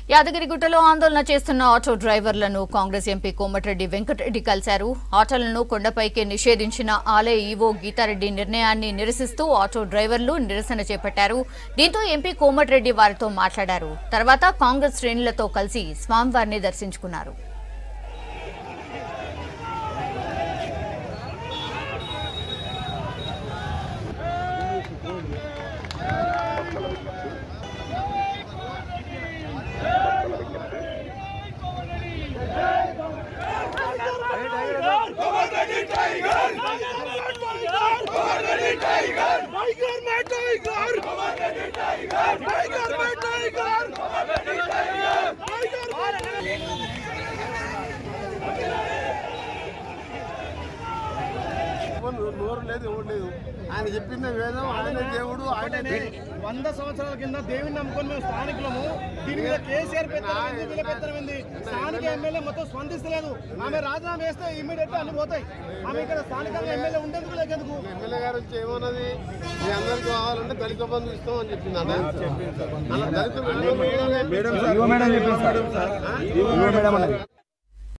యాదగిరిగుట్టలో ఆందోళన చేస్తున్న ఆటో డ్రైవర్లను కాంగ్రెస్ ఎంపీ కోమటిరెడ్డి వెంకటరెడ్డి కలిశారు ఆటోలను కొండపైకి నిషేధించిన ఆలయ ఈవో గీతారెడ్డి నిర్ణయాన్ని నిరసిస్తూ ఆటో డ్రైవర్లు నిరసన చేపట్టారు దీంతో ఎంపీ కోమటిరెడ్డి వారితో మాట్లాడారు తర్వాత కాంగ్రెస్ శ్రేణులతో కలిసి స్వామివారిని దర్శించుకున్నారు टाइगर में टाइगर टाइगर में टाइगर నోరు లేదు ఎవరు లేదు ఆయన చెప్పింది వేదం ఆయన దేవుడు ఆయన వంద సంవత్సరాల కింద దేవుని నమ్ముకొని మేము స్థానికులము దీని మీద కేసీఆర్ పెత్తనమైంది వీళ్ళ పెత్తనమైంది స్థానిక ఎమ్మెల్యే మొత్తం స్పందిస్తలేదు ఆమె రాజీనామా వేస్తే ఇమీడియట్ అన్ని పోతాయి ఆమె ఇక్కడ స్థానికంగా ఎమ్మెల్యే ఉండేందుకు లేకెందుకు ఎమ్మెల్యే గారు వచ్చి ఏమన్నది మీ అందరికి కావాలంటే దళిత బంధు ఇస్తాం అని చెప్పింది అన్న అలా దళిత బంధు మేడం చెప్పింది సార్ మేడం అన్నది